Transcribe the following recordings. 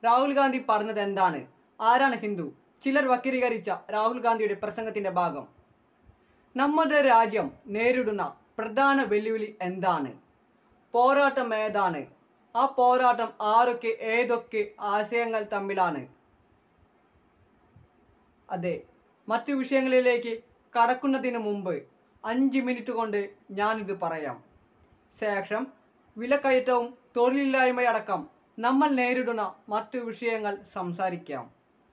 രാഹുൽ ഗാന്ധി പറഞ്ഞത് എന്താണ് ആരാണ് ഹിന്ദു ചിലർ വക്രീകരിച്ച രാഹുൽ ഗാന്ധിയുടെ പ്രസംഗത്തിന്റെ ഭാഗം നമ്മുടെ രാജ്യം നേരിടുന്ന പ്രധാന വെല്ലുവിളി എന്താണ് പോരാട്ടം ഏതാണ് ആ പോരാട്ടം ആരൊക്കെ ഏതൊക്കെ ആശയങ്ങൾ തമ്മിലാണ് അതെ മറ്റു വിഷയങ്ങളിലേക്ക് കടക്കുന്നതിന് മുമ്പ് അഞ്ച് മിനിറ്റ് കൊണ്ട് ഞാനിത് പറയാം ശേഷം വിലക്കയറ്റവും തൊഴിലില്ലായ്മയടക്കം നമ്മൾ നേരിടുന്ന മറ്റു വിഷയങ്ങൾ സംസാരിക്കാം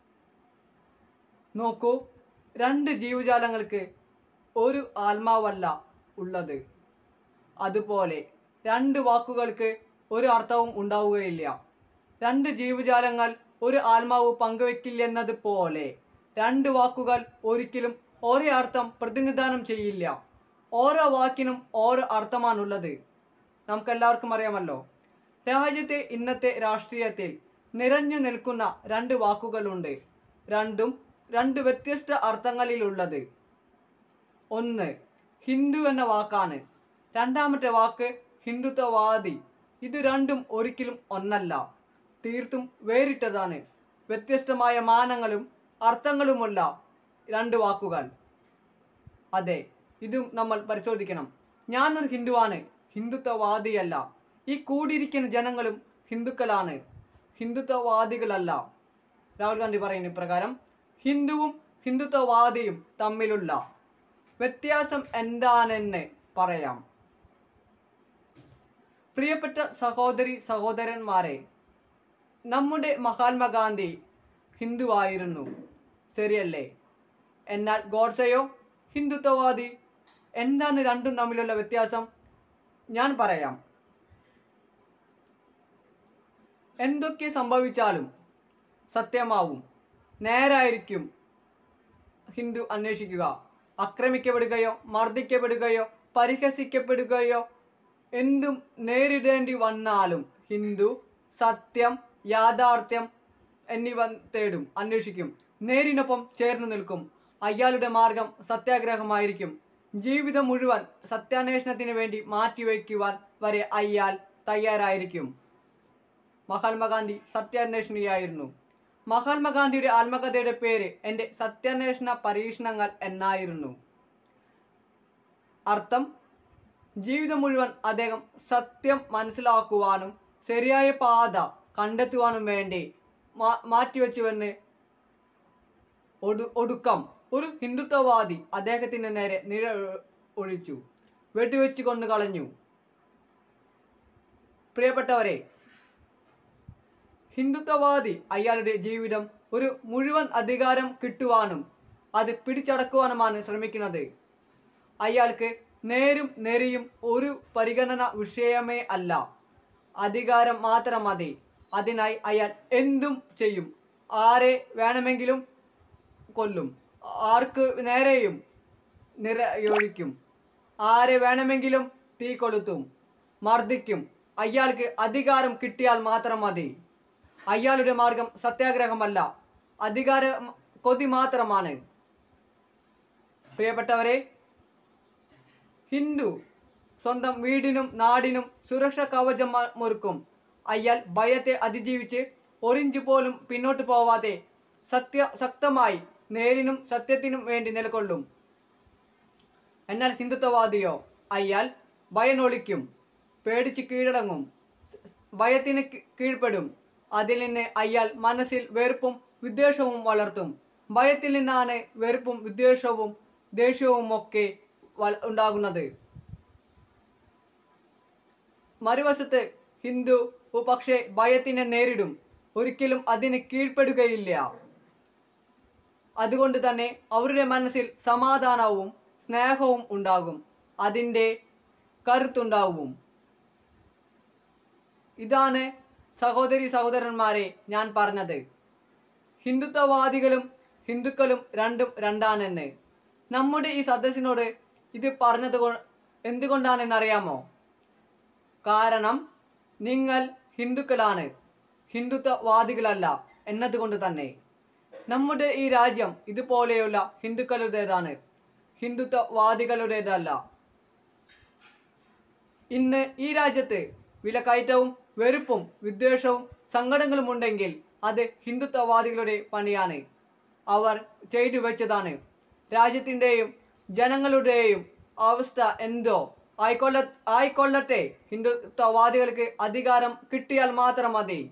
നോക്കൂ രണ്ട് ജീവജാലങ്ങൾക്ക് ഒരു ആത്മാവല്ല ഉള്ളത് അതുപോലെ രണ്ട് വാക്കുകൾക്ക് ഒരു അർത്ഥവും ഉണ്ടാവുകയില്ല രണ്ട് ജീവജാലങ്ങൾ ഒരു ആത്മാവ് പങ്കുവെക്കില്ലെന്നത് പോലെ രണ്ട് വാക്കുകൾ ഒരിക്കലും ഒരേ അർത്ഥം പ്രതിനിധാനം ചെയ്യില്ല ഓരോ വാക്കിനും ഓരോ അർത്ഥമാണുള്ളത് നമുക്കെല്ലാവർക്കും അറിയാമല്ലോ രാജ്യത്തെ ഇന്നത്തെ രാഷ്ട്രീയത്തിൽ നിറഞ്ഞു നിൽക്കുന്ന രണ്ട് വാക്കുകളുണ്ട് രണ്ടും രണ്ട് വ്യത്യസ്ത അർത്ഥങ്ങളിലുള്ളത് ഒന്ന് ഹിന്ദു എന്ന വാക്കാണ് രണ്ടാമത്തെ വാക്ക് ഹിന്ദുത്വവാദി ഇത് രണ്ടും ഒരിക്കലും ഒന്നല്ല തീർത്തും വേറിട്ടതാണ് വ്യത്യസ്തമായ മാനങ്ങളും അർത്ഥങ്ങളുമുള്ള രണ്ട് വാക്കുകൾ അതെ ഇതും നമ്മൾ പരിശോധിക്കണം ഞാനൊരു ഹിന്ദുവാണ് ഹിന്ദുത്വവാദിയല്ല ഈ കൂടിയിരിക്കുന്ന ജനങ്ങളും ഹിന്ദുക്കളാണ് ഹിന്ദുത്വവാദികളല്ല രാഹുൽ ഗാന്ധി പറയുന്ന ഇപ്രകാരം ഹിന്ദുവും ഹിന്ദുത്വവാദിയും തമ്മിലുള്ള വ്യത്യാസം എന്താണെന്ന് പറയാം പ്രിയപ്പെട്ട സഹോദരി സഹോദരന്മാരെ നമ്മുടെ മഹാത്മാഗാന്ധി ഹിന്ദുവായിരുന്നു ശരിയല്ലേ എന്നാൽ ഗോഡ്സെയോ ഹിന്ദുത്വവാദി എന്താണ് രണ്ടും തമ്മിലുള്ള വ്യത്യാസം ഞാൻ പറയാം എന്തൊക്കെ സംഭവിച്ചാലും സത്യമാവും നേരായിരിക്കും ഹിന്ദു അന്വേഷിക്കുക ആക്രമിക്കപ്പെടുകയോ മർദ്ദിക്കപ്പെടുകയോ പരിഹസിക്കപ്പെടുകയോ എന്തും നേരിടേണ്ടി വന്നാലും ഹിന്ദു സത്യം യാഥാർത്ഥ്യം എന്നിവ തേടും അന്വേഷിക്കും നേരിനൊപ്പം ചേർന്ന് നിൽക്കും അയാളുടെ മാർഗം സത്യാഗ്രഹമായിരിക്കും ജീവിതം മുഴുവൻ സത്യാന്വേഷണത്തിന് വേണ്ടി മാറ്റിവെക്കുവാൻ വരെ അയാൾ തയ്യാറായിരിക്കും മഹാത്മാഗാന്ധി സത്യാന്വേഷണിയായിരുന്നു മഹാത്മാഗാന്ധിയുടെ ആത്മകഥയുടെ പേര് എൻ്റെ സത്യാന്വേഷണ പരീക്ഷണങ്ങൾ എന്നായിരുന്നു അർത്ഥം ജീവിതം മുഴുവൻ അദ്ദേഹം സത്യം മനസ്സിലാക്കുവാനും ശരിയായ പാത കണ്ടെത്തുവാനും വേണ്ടി മാ മാറ്റിവെച്ചുവെന്ന് ഒടു ഒടുക്കം ഒരു ഹിന്ദുത്വവാദി അദ്ദേഹത്തിന് നേരെ നിഴ ഒഴിച്ചു വെടിവെച്ചു കൊന്നു കളഞ്ഞു പ്രിയപ്പെട്ടവരെ ഹിന്ദുത്വവാദി അയാളുടെ ജീവിതം ഒരു മുഴുവൻ അധികാരം കിട്ടുവാനും അത് പിടിച്ചടക്കുവാനുമാണ് ശ്രമിക്കുന്നത് അയാൾക്ക് നേരും നെറിയും ഒരു പരിഗണന വിഷയമേ അല്ല അധികാരം മാത്രം മതി അതിനായി അയാൾ എന്തും ചെയ്യും ആരെ വേണമെങ്കിലും കൊല്ലും ആർക്ക് നേരെയും നിരയൊഴിക്കും ആരെ വേണമെങ്കിലും തീ കൊളുത്തും മർദ്ദിക്കും അയാൾക്ക് അധികാരം കിട്ടിയാൽ മാത്രം മതി അയാളുടെ മാർഗം സത്യാഗ്രഹമല്ല അധികാര കൊതി മാത്രമാണ് പ്രിയപ്പെട്ടവരെ ഹിന്ദു സ്വന്തം വീടിനും നാടിനും സുരക്ഷ കവചം മ- മുറുക്കും അയാൾ ഭയത്തെ അതിജീവിച്ച് ഒരിഞ്ച് പോലും പിന്നോട്ട് പോവാതെ സത്യ ശക്തമായി നേരിനും സത്യത്തിനും വേണ്ടി നിലകൊള്ളും എന്നാൽ ഹിന്ദുത്വവാദിയോ അയാൾ ഭയനൊളിക്കും പേടിച്ച് കീഴടങ്ങും സ്- സ് ഭയത്തിന് കീ- കീഴ്പ്പെടും അതിൽ നിന്ന് അയാൾ മനസ്സിൽ വെറുപ്പും വിദ്വേഷവും വളർത്തും ഭയത്തിൽ നിന്നാണ് വെറുപ്പും വിദ്വേഷവും ദേഷ്യവും ഒക്കെ വൽ- ഉണ്ടാകുന്നത് മറുവശത്ത് ഹിന്ദു പക്ഷേ ഭയത്തിനെ നേരിടും ഒരിക്കലും അതിന് കീഴ്പ്പെടുകയില്ല അതുകൊണ്ട് തന്നെ അവരുടെ മനസ്സിൽ സമാധാനവും സ്നേഹവും ഉണ്ടാകും അതിൻ്റെ കരുത്തുണ്ടാവും ഇതാണ് സഹോദരി സഹോദരന്മാരെ ഞാൻ പറഞ്ഞത് ഹിന്ദുത്വവാദികളും ഹിന്ദുക്കളും രണ്ടും രണ്ടാണെന്ന് നമ്മുടെ ഈ സദസ്സിനോട് ഇത് പറഞ്ഞത് കൊ- എന്തുകൊണ്ടാണെന്നറിയാമോ കാരണം നിങ്ങൾ ഹിന്ദുക്കളാണ് ഹിന്ദുത്വവാദികളല്ല എന്നതുകൊണ്ട് തന്നെ നമ്മുടെ ഈ രാജ്യം ഇതുപോലെയുള്ള ഹിന്ദുക്കളുടേതാണ് ഹിന്ദുത്വവാദികളുടേതല്ല ഇന്ന് ഈ രാജ്യത്ത് വിലക്കയറ്റവും വെറുപ്പും വിദ്വേഷവും സങ്കടങ്ങളും ഉണ്ടെങ്കിൽ അത് ഹിന്ദുത്വവാദികളുടെ പണിയാണ് അവർ ചെയ്തു വെച്ചതാണ് രാജ്യത്തിൻ്റെയും ജനങ്ങളുടെയും അവസ്ഥ എന്തോ ആയിക്കൊള്ള ആയിക്കൊള്ളട്ടെ ഹിന്ദുത്വവാദികൾക്ക് അധികാരം കിട്ടിയാൽ മാത്രം മതി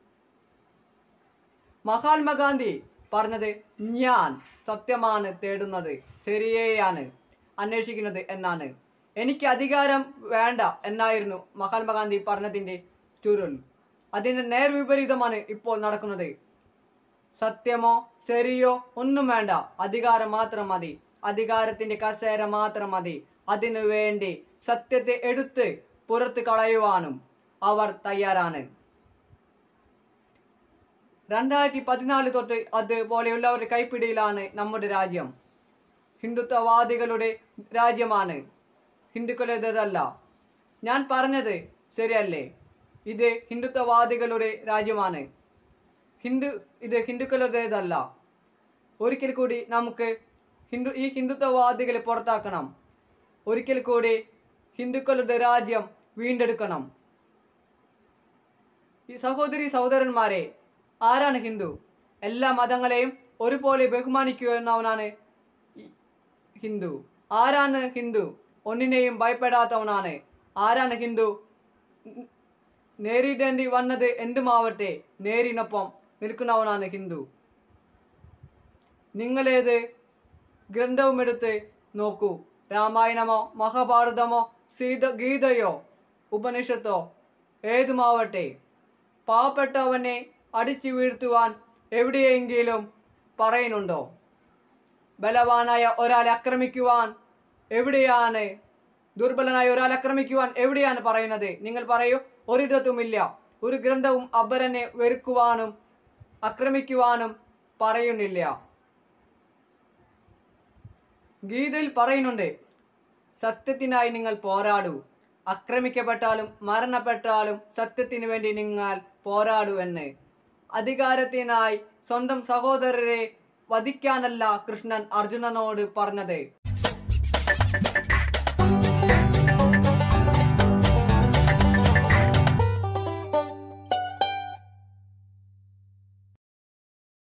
മഹാത്മാഗാന്ധി പറഞ്ഞത് ഞാൻ സത്യമാണ് തേടുന്നത് ശരിയെയാണ് അന്വേഷിക്കുന്നത് എന്നാണ് എനിക്ക് അധികാരം വേണ്ട എന്നായിരുന്നു മഹാത്മാഗാന്ധി പറഞ്ഞതിൻ്റെ ചുരുൾ അതിൻ്റെ നേർവിപരീതമാണ് ഇപ്പോൾ നടക്കുന്നത് സത്യമോ ശരിയോ ഒന്നും വേണ്ട അധികാരം മാത്രം മതി അധികാരത്തിന്റെ കസേര മാത്രം മതി അതിനു വേണ്ടി സത്യത്തെ എടുത്ത് പുറത്ത് കളയുവാനും അവർ തയ്യാറാണ് രണ്ടായിരത്തി പതിനാല് തൊട്ട് അതുപോലെയുള്ളവരുടെ കൈപ്പിടിയിലാണ് നമ്മുടെ രാജ്യം ഹിന്ദുത്വവാദികളുടെ രാജ്യമാണ് ഹിന്ദുക്കളുടേതല്ല ഞാൻ പറഞ്ഞത് ശരിയല്ലേ ഇത് ഹിന്ദുത്വവാദികളുടെ രാജ്യമാണ് ഹിന്ദു ഇത് ഹിന്ദുക്കളുടേതല്ല ഒരിക്കൽ കൂടി നമുക്ക് ഹിന്ദു ഈ ഹിന്ദുത്വവാദികളെ പുറത്താക്കണം ഒരിക്കൽ കൂടി ഹിന്ദുക്കളുടെ രാജ്യം വീണ്ടെടുക്കണം ഈ സഹോദരി സഹോദരന്മാരെ ആരാണ് ഹിന്ദു എല്ലാ മതങ്ങളെയും ഒരുപോലെ ബഹുമാനിക്കുന്നവനാണ് ഈ ഹിന്ദു ആരാണ് ഹിന്ദു ഒന്നിനെയും ഭയപ്പെടാത്തവനാണ് ആരാണ് ഹിന്ദു നേരിടേണ്ടി വന്നത് എന്തുമാവട്ടെ നേരിനൊപ്പം നിൽക്കുന്നവനാണ് ഹിന്ദു നിങ്ങളേത് ഗ്രന്ഥവുമെടുത്ത് നോക്കൂ രാമായണമോ മഹാഭാരതമോ സീത ഗീതയോ ഉപനിഷത്തോ ഏതുമാവട്ടെ പാവപ്പെട്ടവനെ അടിച്ചു വീഴ്ത്തുവാൻ എവിടെയെങ്കിലും പറയുന്നുണ്ടോ ബലവാനായ ഒരാളെ ആക്രമിക്കുവാൻ എവിടെയാണ് ദുർബലനായ ഒരാളെ ആക്രമിക്കുവാൻ എവിടെയാണ് പറയുന്നത് നിങ്ങൾ പറയൂ ഒരിടത്തുമില്ല ഒരു ഗ്രന്ഥവും അപരനെ വെറുക്കുവാനും ആക്രമിക്കുവാനും പറയുന്നില്ല ഗീതയിൽ പറയുന്നുണ്ട് സത്യത്തിനായി നിങ്ങൾ പോരാടൂ ആക്രമിക്കപ്പെട്ടാലും മരണപ്പെട്ടാലും സത്യത്തിന് വേണ്ടി നിങ്ങൾ പോരാടൂ എന്ന് അധികാരത്തിനായി സ്വന്തം സഹോദരരെ വധിക്കാനല്ല കൃഷ്ണൻ അർജുനനോട് പറഞ്ഞത്